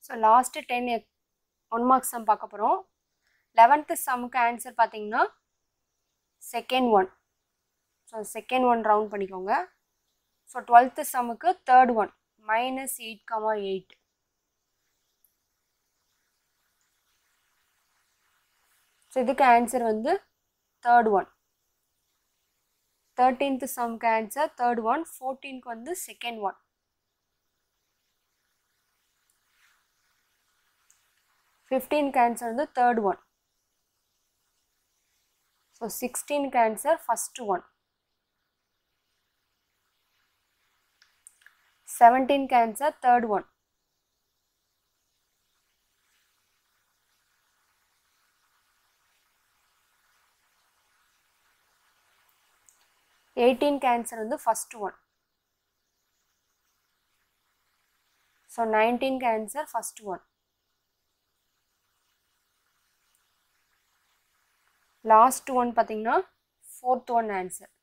so last ten one marks sum பார்க்க போகிறோம் eleventh சம்முக்கு ஆன்சர் பார்த்தீங்கன்னா second one so second one round பண்ணிக்கோங்க ஸோ டுவெல்த்து சம்முக்கு third one minus eight comma eight so இதுக்கு answer வந்து தேர்ட் ஒன் தேர்ட்டீன்த் சம்க்கு ஆன்சர் தேர்ட் ஒன் ஃபோர்டீன்க்கு வந்து செகண்ட் ஒன் ஃபிஃப்டீன்க்கு ஆன்சர் வந்து தேர்ட் ஒன் ஸோ சிக்ஸ்டீன்க்கு ஆன்சர் ஃபஸ்ட் ஒன் செவன்டீன்க்கு answer third one eighteen answer வந்து first one so nineteen answer first one last one பார்த்தீங்கன்னா ஃபோர்த் ஒன் ஆன்சர்